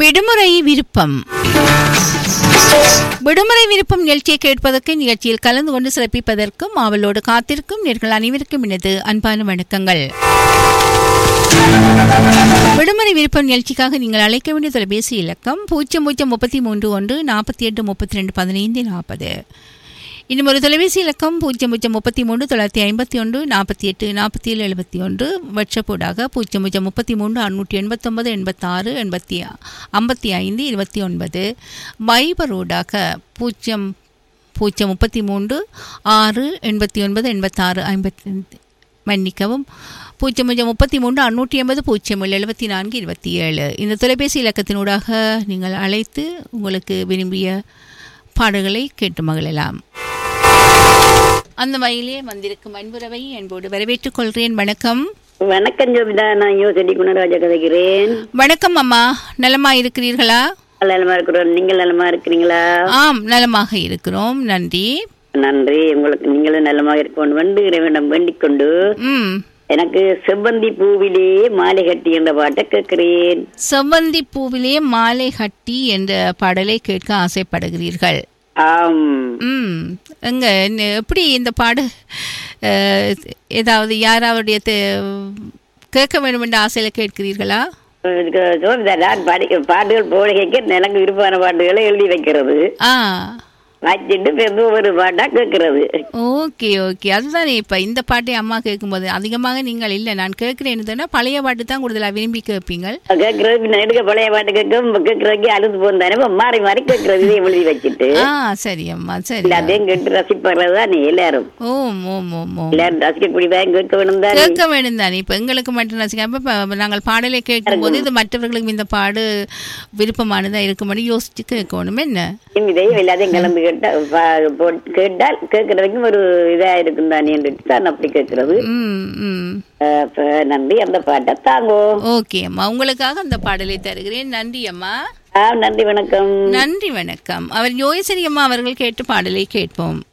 விடுமுறை விருப்பம் விடுமுறை விருப்பம் நிகழ்ச்சியை கேட்பதற்கு நிகழ்ச்சியில் கலந்து கொண்டு சிறப்பிப்பதற்கும் அவளோடு காத்திருக்கும் நேர்கள் அனைவருக்கும் எனது அன்பான வணக்கங்கள் விடுமுறை விருப்பம் நிகழ்ச்சிக்காக நீங்கள் அழைக்க வேண்டிய தொலைபேசி இலக்கம் பூஜ்ஜியம் பூஜ்ஜியம் முப்பத்தி மூன்று ஒன்று நாற்பத்தி எட்டு முப்பத்தி ரெண்டு பதினைந்து நாற்பது இன்னும் ஒரு தொலைபேசி இலக்கம் பூஜ்ஜியம் பூஜ்ஜியம் முப்பத்தி மூன்று தொள்ளாயிரத்தி ஐம்பத்தி ஒன்று நாற்பத்தி எட்டு நாற்பத்தி ஏழு எழுபத்தி ஒன்று வாட்ஸ்அப்பூடாக பூஜ்ஜியம் பூஜ்ஜியம் முப்பத்தி மூன்று அறுநூற்றி எண்பத்தொன்பது எண்பத்தாறு எண்பத்தி ஐம்பத்தி ஐந்து இருபத்தி ஒன்பது வைபரோடாக பூஜ்ஜியம் பூஜ்ஜியம் முப்பத்தி மூன்று ஆறு எண்பத்தி ஒன்பது எண்பத்தாறு ஐம்பத்தி மன்னிக்கவும் பூஜ்ஜியம் பூஜ்ஜியம் முப்பத்தி மூன்று அறுநூற்றி எண்பது பூஜ்ஜியம் ஏழு எழுபத்தி நான்கு இருபத்தி ஏழு இந்த தொலைபேசி இலக்கத்தினூடாக நீங்கள் அழைத்து உங்களுக்கு விரும்பிய பாடல்களை கேட்டு மகிழலாம் அந்த வகையிலே வந்திருக்கும் அன்புறவை என்போடு வரவேற்றுக் கொள்கிறேன் வணக்கம் வணக்கம் ஜோபிதா நான் யோசடி குணராஜா கதைக்கிறேன் வணக்கம் அம்மா நலமா இருக்கிறீர்களா நலமா இருக்கிறோம் நீங்கள் நலமா இருக்கிறீங்களா ஆம் நலமாக இருக்கிறோம் நன்றி நன்றி உங்களுக்கு நீங்களும் நலமாக இருக்கணும் வந்து இறைவனிடம் வேண்டிக் கொண்டு ம் எனக்கு செவ்வந்தி பூவிலே மாலை கட்டி என்ற பாட்டை கேட்கிறேன் செவ்வந்தி பூவிலே மாலை கட்டி என்ற பாடலை கேட்க ஆசைப்படுகிறீர்கள் ஆம் ம் எங்க என்ன- எப்படி இந்த பாடு அஹ், ஏதாவது யாராவுடைய தே- கேட்க வேண்டும் என்ற ஆசையில் கேட்கிறீர்களா இதுக்கு ஜோபிதா நான் பாடி பாட்டுகள் போட கேட்க எனக்கு விருப்பமான பாட்டுகளை எழுதி வைக்கிறது ஆ வச்சுட்டு பிறகு ஒரு பாட்டா கேட்கறது ஓகே ஓகே அதுதானே இப்போ இந்த பாட்டை அம்மா கேட்கும்போது அதிகமாக நீங்கள் இல்லை நான் கேட்குறேன்னு சொன்னா பழைய பாட்டு தான் கூடுதலாக விரும்பி கேட்பீங்கள் கேட்கறது பின்ன எடுக்க பழைய பாட்டு கேட்க கேட்கறதுக்கு அழுது போந்தானே இப்ப மாறி மாறி கேட்கறது இதை எழுதி வச்சுட்டு ஆ சரி அம்மா சரி எல்லாத்தையும் கேட்டு ரசிப்படுறது தானே எல்லாரும் ஓம் ஓம் ஓம் ஓம் எல்லாரும் ரசிக்கக்கூடியதான் கேட்க வேணும் தானே கேட்க வேண்டும் தானே இப்போ எங்களுக்கு மட்டும் ரசிக்காம இப்போ நாங்கள் பாடலை கேட்கும்போது இது மற்றவர்களுக்கும் இந்த பாடு விருப்பமானதாக இருக்கும்படி யோசிச்சு கேட்கணும் என்ன இதையும் எல்லாத்தையும் கலந்து கேட்டா பா- போட்டு கேட்டால் கேட்கறதுக்கும் ஒரு இதா இருக்கும் தானே தான் அப்படி கேட்கறது ம் ம் அஹ் அப்ப நன்றி அந்த பாட்டை தாங்கோ ஓகே அம்மா உங்களுக்காக அந்த பாடலை தருகிறேன் நன்றி அம்மா ஆ நன்றி வணக்கம் நன்றி வணக்கம் அவர் யோகேஸ்வரி அம்மா அவர்கள் கேட்டு பாடலை கேட்போம்